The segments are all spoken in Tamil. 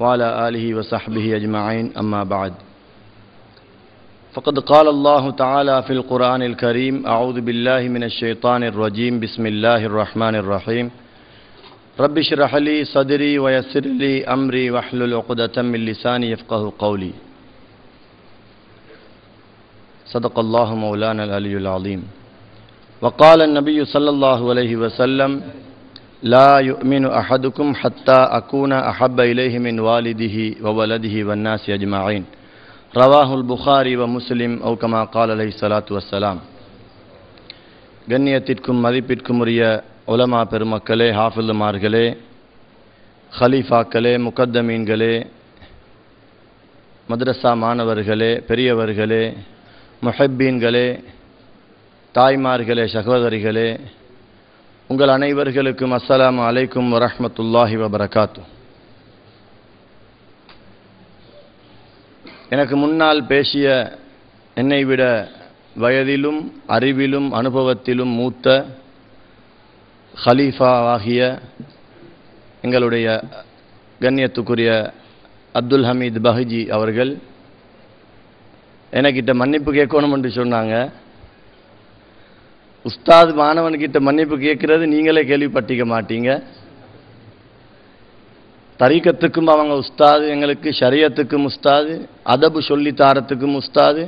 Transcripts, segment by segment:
وعلى آله وصحبه أجمعين أما بعد فقد قال الله تعالى في القرآن الكريم أعوذ بالله من الشيطان الرجيم بسم الله الرحمن الرحيم رب اشرح لي صدري ويسر لي أمري واحلل عقدة من لساني يفقه قولي صدق الله مولانا العلي العظيم وقال النبي صلى الله عليه وسلم لا يؤمن أحدكم حتى أكون أحب إليه من والده وولده والناس أجمعين رواه البخاري ومسلم أو كما قال عليه الصلاة والسلام கண்ணியத்திற்கும் மதிப்பிற்கும் உரிய உலமா பெருமக்களே ஹாஃபில்மார்களே ஹலீஃபாக்களே முகத்தமீன்களே மദ്രസா மாணவர்களே பெரியவர்களே முஹப்பீன்களே தாய்மார்களே சகோதரிகளே உங்கள் அனைவர்களுக்கும் அஸ்ஸலாமு அலைக்கும் வரஹ்மத்துல்லாஹி வபரகாத்து எனக்கு முன்னால் பேசிய என்னை விட வயதிலும் அறிவிலும் அனுபவத்திலும் மூத்த ஹலீஃபாவாகிய எங்களுடைய கண்ணியத்துக்குரிய அப்துல் ஹமீத் பஹஜி அவர்கள் எனக்கிட்ட மன்னிப்பு கேட்கணும் என்று சொன்னாங்க உஸ்தாத் மாணவன்கிட்ட மன்னிப்பு கேட்கறது நீங்களே கேள்விப்பட்டிக்க மாட்டீங்க தரீக்கத்துக்கும் அவங்க உஸ்தாது எங்களுக்கு ஷரியத்துக்கும் உஸ்தாது அதபு சொல்லி தாரத்துக்கும் உஸ்தாது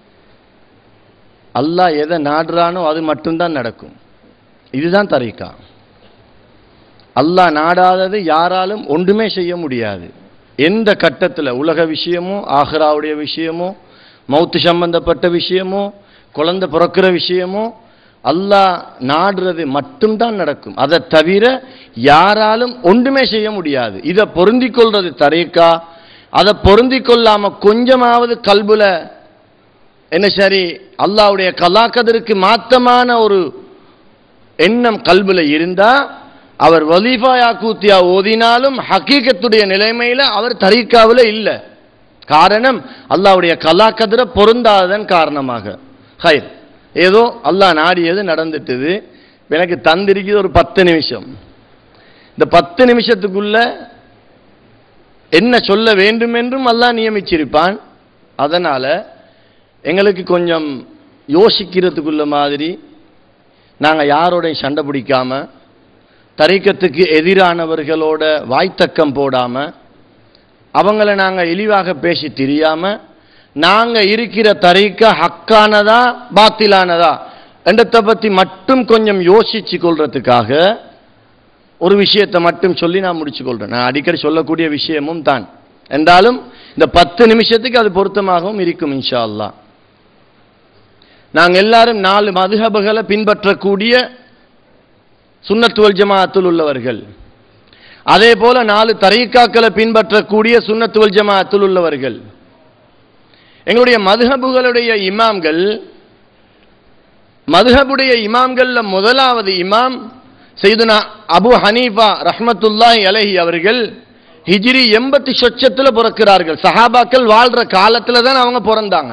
அல்லாஹ் எதை நாடுறானோ அது மட்டும்தான் நடக்கும் இதுதான் தரீக்கா அல்லாஹ் நாடாதது யாராலும் ஒன்றுமே செய்ய முடியாது எந்த கட்டத்தில் உலக விஷயமோ ஆஹ்ராவுடைய விஷயமோ மௌத்து சம்பந்தப்பட்ட விஷயமோ குழந்தை பிறக்கிற விஷயமோ அல்லாஹ் நாடுறது மட்டும்தான் நடக்கும் அதை தவிர யாராலும் ஒன்றுமே செய்ய முடியாது இதை பொருந்திக் கொள்றது தரீக்கா அதை பொருந்திக் கொள்ளாம கொஞ்சமாவது கல்புல என்ன சரி அல்லாவுடைய கலாக்கதற்கு மாத்தமான ஒரு எண்ணம் கல்புல இருந்தா அவர் வலீஃபா யாக்கூத்தியா ஓதினாலும் ஹக்கீகத்துடைய நிலைமையில அவர் தரீக்காவில் இல்லை காரணம் அல்லாவுடைய கலாக்கதிர பொருந்தாததன் காரணமாக ஹைர் ஏதோ அல்லாஹ் நாடியது நடந்துட்டுது எனக்கு தந்திருக்குது ஒரு பத்து நிமிஷம் இந்த பத்து நிமிஷத்துக்குள்ள என்ன சொல்ல வேண்டும் என்றும் அல்லாஹ் நியமிச்சிருப்பான் அதனால எங்களுக்கு கொஞ்சம் யோசிக்கிறதுக்குள்ள மாதிரி நாங்கள் யாரோடையும் சண்டை பிடிக்காம தரைக்கத்துக்கு எதிரானவர்களோட வாய்த்தக்கம் போடாம அவங்கள நாங்கள் இழிவாக பேசி தெரியாம நாங்க இருக்கிற தரீக்க ஹக்கானதா பாத்திலானதா என்றதை பத்தி மட்டும் கொஞ்சம் யோசிச்சு கொள்றதுக்காக ஒரு விஷயத்தை மட்டும் சொல்லி நான் முடிச்சு கொள்றேன் நான் அடிக்கடி சொல்லக்கூடிய விஷயமும் தான் என்றாலும் இந்த பத்து நிமிஷத்துக்கு அது பொருத்தமாகவும் இருக்கும் இன்ஷா அல்லா நாங்கள் எல்லாரும் நாலு மதுஹபுகளை பின்பற்றக்கூடிய சுண்ணத்துவல் ஜமாஅத்தில் உள்ளவர்கள் அதே போல நாலு தரீக்காக்களை பின்பற்றக்கூடிய சுண்ணத்துவல் ஜமாஅத்தில் உள்ளவர்கள் எங்களுடைய மதுஹபுகளுடைய இமாம்கள் மதுஹபுடைய இமாம்கள்ல முதலாவது இமாம் செய்துனா அபு ஹனீஃபா ரஹ்மத்துல்லாஹி அலஹி அவர்கள் ஹிஜ்ரி எண்பத்தி சொச்சத்தில் பிறக்கிறார்கள் சஹாபாக்கள் வாழ்ற காலத்துல தான் அவங்க பிறந்தாங்க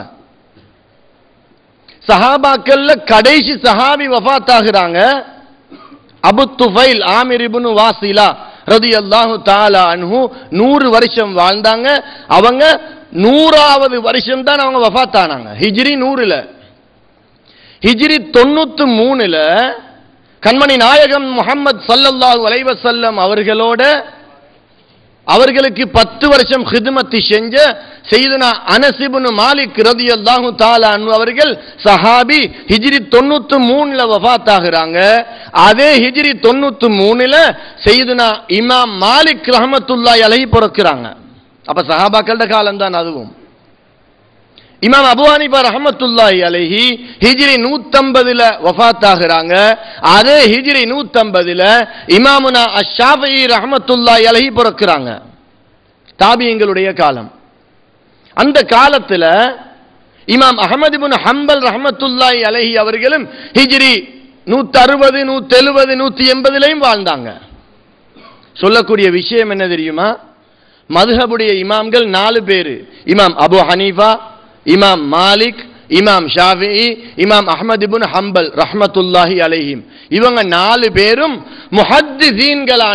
சஹாபாக்கள்ல கடைசி சஹாபி வஃத் ஆகுறாங்க அபு துஃபைல் ஆமிர் இப்னு வாசிலா ரதி அல்லாஹு தாலா அன்ஹு நூறு வருஷம் வாழ்ந்தாங்க அவங்க நூறாவது வருஷம் தான் அவங்க வஃத்தானாங்க ஹிஜ்ரி நூறுல ஹிஜ்ரி தொண்ணூத்து மூணுல கண்மணி நாயகம் முகமது சல்லல்லாஹு அலைவசல்லம் அவர்களோட அவர்களுக்கு பத்து வருஷம் ஹிதுமத்தி செஞ்ச செய்தனா அனசிபுனு மாலிக் ரதி அல்லாஹு தாலா அன்பு அவர்கள் சஹாபி ஹிஜ்ரி தொண்ணூத்து மூணுல வஃத் ஆகுறாங்க அதே ஹிஜ்ரி தொண்ணூத்து மூணுல செய்தனா இமாம் மாலிக் ரஹமத்துல்லாய் அலஹி பிறக்கிறாங்க அப்ப சஹாபாக்கள காலம் தான் அதுவும் இமாம் அபு ஹனிஃபா ரஹமத்துல்லாஹி அலைஹி ஹிஜ்ரி நூத்தம்பதுல வஃத் ஆகுறாங்க அதே ஹிஜ்ரி நூத்தம்பதுல இமாமுனா அஷாஃபி ரஹமத்துல்லாஹி அலைஹி பிறக்கிறாங்க தாபியங்களுடைய காலம் அந்த காலத்துல இமாம் அகமது பின் ஹம்பல் ரஹமத்துல்லாஹி அலைஹி அவர்களும் ஹிஜ்ரி நூத்தி அறுபது நூத்தி எழுபது நூத்தி எண்பதுலையும் வாழ்ந்தாங்க சொல்லக்கூடிய விஷயம் என்ன தெரியுமா மதுஹபுடைய இமாம்கள் நாலு பேரு இமாம் அபு ஹனீஃபா இமாம் மாலிக் இமாம் ஷாஃபி இமாம் அஹ்மத் இப்னு ஹம்பல் ரஹ்மத்துல்லாஹி அலைஹிம் இவங்க நாலு பேரும் முஹத்திசீன்களான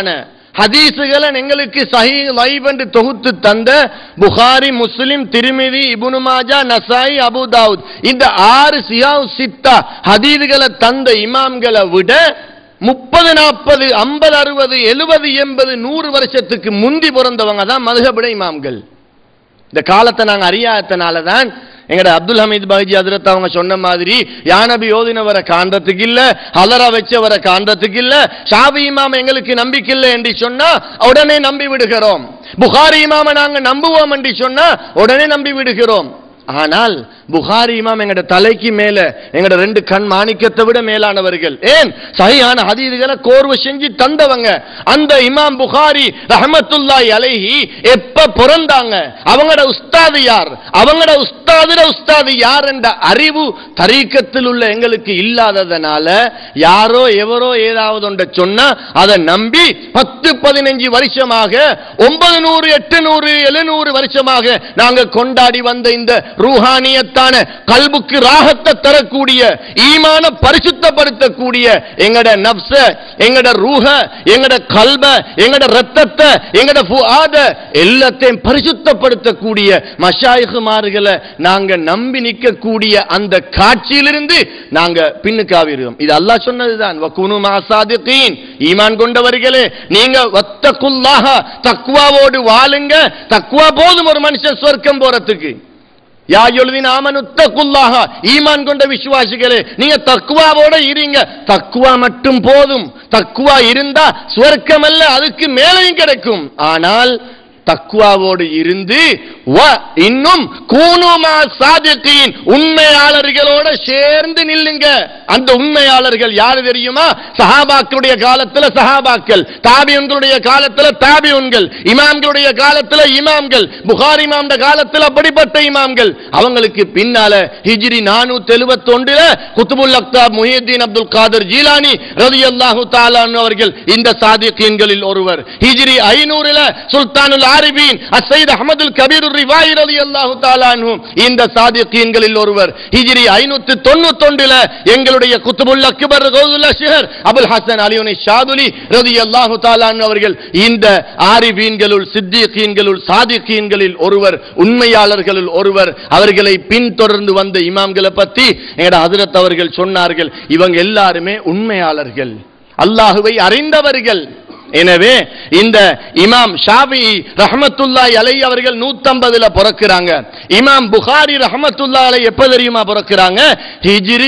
ஹதீசுகளை எங்களுக்கு சஹி லைவ் என்று தொகுத்து தந்த புகாரி முஸ்லிம் திருமிதி இப்னு மாஜா நசாய் அபு தாவூத் இந்த ஆறு சியாவு சித்தா ஹதீதுகளை தந்த இமாம்களை விட முப்பது நாற்பது ஐம்பது அறுபது எழுபது எண்பது நூறு வருஷத்துக்கு முந்தி பிறந்தவங்க தான் மதுகபட இமாம்கள் இந்த காலத்தை நாங்க அறியாதனால தான் எங்கட அப்துல் ஹமீத் பாஜி ஹஜரத் அவங்க சொன்ன மாதிரி யானபி ஓதினவரை காண்றதுக்கு இல்ல ஹலரா வச்சவரை காண்றதுக்கு இல்ல ஷாபி இமாம் எங்களுக்கு நம்பிக்கை இல்லை என்று சொன்னா உடனே நம்பி விடுகிறோம் புகாரி இமாம நாங்க நம்புவோம் என்று சொன்னா உடனே நம்பி விடுகிறோம் ஆனால் புகாரி இமாம் எங்கட தலைக்கு மேல எங்கட ரெண்டு கண் மாணிக்கத்தை விட மேலானவர்கள் ஏன் சஹியான ஹதீதுகளை கோர்வு செஞ்சு தந்தவங்க அந்த இமாம் புகாரி ரஹமத்துல்லாஹி அலைஹி எப்ப பிறந்தாங்க அவங்களோட உஸ்தாது யார் அவங்களோட உஸ்தாதுட உஸ்தாது யார் என்ற அறிவு தரீக்கத்தில் உள்ள எங்களுக்கு இல்லாததனால யாரோ எவரோ ஏதாவது ஒன்றை சொன்னா அதை நம்பி பத்து பதினஞ்சு வருஷமாக ஒன்பது நூறு எட்டு நூறு எழுநூறு வருஷமாக நாங்க கொண்டாடி வந்த இந்த ரூஹானியத்தான கல்புக்கு ராகத்தை தரக்கூடிய ஈமான பரிசுத்தப்படுத்தக்கூடிய எங்கட நப்ச எங்கட ரூஹ எங்கட கல்ப எங்கட ரத்தத்தை எங்கட ஃபுஆத எல்லாத்தையும் பரிசுத்தப்படுத்தக்கூடிய மஷாயிகுமார்களை நாங்க நம்பி நிற்கக்கூடிய அந்த காட்சியிலிருந்து நாங்க பின்னுக்காவிருக்கோம் இது அல்லாஹ் சொன்னதுதான் வக்குனு மாசாதிகீன் ஈமான் கொண்டவர்களே நீங்க வத்தகுல்லாஹ தக்வாவோடு வாழுங்க தக்வா போதும் ஒரு மனுஷன் சொர்க்கம் போறதுக்கு யா யுல்தின் ஆமனுத்தகுல்லாஹ ஈமான் கொண்ட விசுவாசிகளே நீங்க தக்குவாவோட இருங்க தக்குவா மட்டும் போதும் தக்குவா இருந்தா சுவர்க்கம் அல்ல அதுக்கு மேலையும் கிடைக்கும் ஆனால் தக்குவாவோடு இருந்து வ இன்னும் கூனுமா சாதித்தீன் உண்மையாளர்களோட சேர்ந்து நில்லுங்க அந்த உண்மையாளர்கள் யாரு தெரியுமா சஹாபாக்களுடைய காலத்துல சஹாபாக்கள் தாபியன்களுடைய காலத்துல தாபியன்கள் இமாம்களுடைய காலத்துல இமாம்கள் புகார் இமாம்ட காலத்துல அப்படிப்பட்ட இமாம்கள் அவங்களுக்கு பின்னால ஹிஜ்ரி நானூத்தி எழுபத்தி ஒன்றுல குத்துபுல் அக்தாப் முஹியத்தீன் அப்துல் காதர் ஜீலானி ரலியல்லாஹு தாலான் அவர்கள் இந்த சாதிக்கீன்களில் ஒருவர் ஹிஜ்ரி ஐநூறுல சுல்தானுல் ஆரிபீன் அசைத் அஹமதுல் கபீர் ரிவாய் ரலியல்லாஹு தாலான்ஹு இந்த சாதிக்கீன்களில் ஒருவர் ஹிஜ்ரி ஐநூத்தி தொண்ணூத்தொன்றுல எங்களுடைய குத்துபுல் அக்பர் கௌதுல் அஷ்ஹர் அபுல் ஹசன் அலியுனி ஷாதுலி ரலியல்லாஹு தாலான் அவர்கள் இந்த ஆரிபீன்களுள் சித்திகீன்களுள் சாதிக்கீன்களில் ஒருவர் உண்மையாளர்களுள் ஒருவர் அவர்களை பின்தொடர்ந்து வந்த இமாம்களை பத்தி எங்கட ஹஜரத் அவர்கள் சொன்னார்கள் இவங்க எல்லாருமே உண்மையாளர்கள் அல்லாஹுவை அறிந்தவர்கள் எனவே இந்த இமாம் ஷாபி ரஹமத்துல்லாஹி அலை அவர்கள் 150ல பிறக்கிறாங்க இமாம் புகாரி ரஹமத்துல்லாஹி அலை எப்ப தெரியுமா பிறக்கிறாங்க ஹிஜ்ரி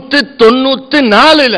194ல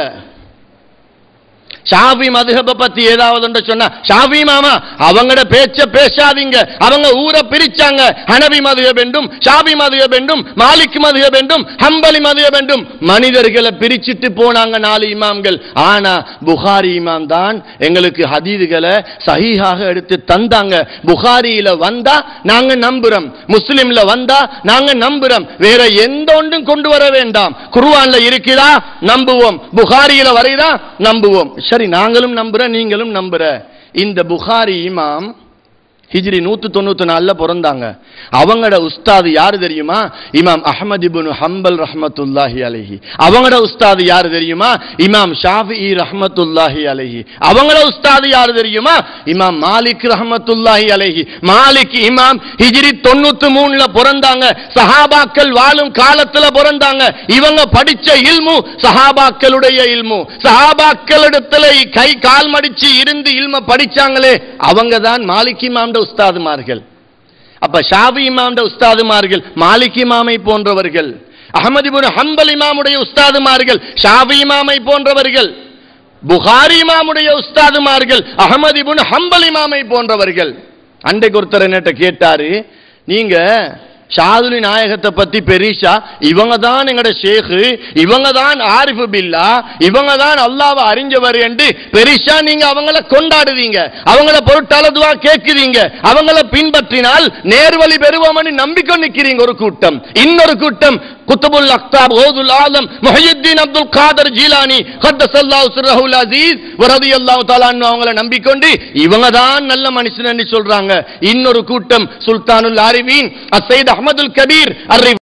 ஷாபி மதுஹப பத்தி ஏதாவது ஒன்று சொன்னா ஷாபி மாமா அவங்களோட பேச்ச பேசாதீங்க அவங்க ஊரை பிரிச்சாங்க ஹனபி மதுஹப் என்றும் ஷாபி மதுஹப் என்றும் மாலிக் மதுஹப் என்றும் ஹம்பலி மதுஹப் என்றும் மனிதர்களை பிரிச்சிட்டு போனாங்க நாலு இமாம்கள் ஆனா புகாரி இமாம் தான் எங்களுக்கு ஹதீதுகளை சஹீஹாக எடுத்து தந்தாங்க புகாரியில வந்தா நாங்க நம்புறோம் முஸ்லிம்ல வந்தா நாங்க நம்புறோம் வேற எந்த ஒன்றும் கொண்டு வர வேண்டாம் குர்ஆன்ல இருக்குதா நம்புவோம் புகாரியில வரைதா நம்புவோம் சரி நாங்களும் நம்புற நீங்களும் நம்புற இந்த புகாரி இமாம் ஹிஜ்ரி நூத்து தொண்ணூத்தி நாலுல பிறந்தாங்க அவங்களோட உஸ்தாது யாரு தெரியுமா இமாம் அஹமது இப்னு ஹம்பல் ரஹ்மத்துல்லாஹி அலைஹி அவங்களோட உஸ்தாது யாரு தெரியுமா இமாம் ஷாஃபி ரஹ்மத்துல்லாஹி அலைஹி அவங்களோட உஸ்தாது யாரு தெரியுமா இமாம் மாலிக் ரஹ்மத்துல்லாஹி அலைஹி மாலிக் இமாம் ஹிஜ்ரி தொண்ணூத்தி மூணுல பிறந்தாங்க சஹாபாக்கள் வாழும் காலத்துல பிறந்தாங்க இவங்க படிச்ச இல்மு சஹாபாக்களுடைய இல்மு சஹாபாக்களிடத்துல கை கால் மடிச்சு இருந்து இல்ம படிச்சாங்களே அவங்க தான் மாலிக் இமாம்ட உஸ்தாதுமார்கள் அப்ப ஷாபி இமாம்ட உஸ்தாதுமார்கள் மாலிக் இமாமை போன்றவர்கள் அகமது இப்னு ஹம்பல் இமாமுடைய உஸ்தாதுமார்கள் ஷாபி இமாமை போன்றவர்கள் புகாரி இமாமுடைய உஸ்தாதுமார்கள் அகமது இப்னு ஹம்பல் இமாமை போன்றவர்கள் அன்றைக்கு ஒருத்தர் என்னட்ட கேட்டாரு நீங்க ஷாதுலி நாயகத்தை பத்தி பெரிஷா இவங்க தான் எங்கட ஷேഖ് இவங்க தான் ஆரிஃபு பில்லா இவங்க தான் அல்லாஹ்வை அறிஞ்சவர் என்று பெரிஷா நீங்க அவங்கள கொண்டாடுவீங்க அவங்கள பொருட்டளதுவா கேட்குறீங்க அவங்கள பின்பற்றினால் நேர்வழி பெறுவோம்னு நம்பிக்கை நிக்கிறீங்க ஒரு கூட்டம் இன்னொரு கூட்டம் குத்துபுல் அக்தாப் ஓதுல் ஆலம் முஹியுத்தீன் அப்துல் காதர் ஜீலானி கத்தசல்லாஹு சிர்ரஹுல் அசீஸ் ரலியல்லாஹு தஆலா அன்ஹு அவங்கள நம்பிக்கொண்டு இவங்க தான் நல்ல மனுஷன் சொல்றாங்க இன்னொரு கூட்டம் சுல்தானுல் ஆரிஃபீன் அசைத் அஹ்மதுல் கபீர் அர்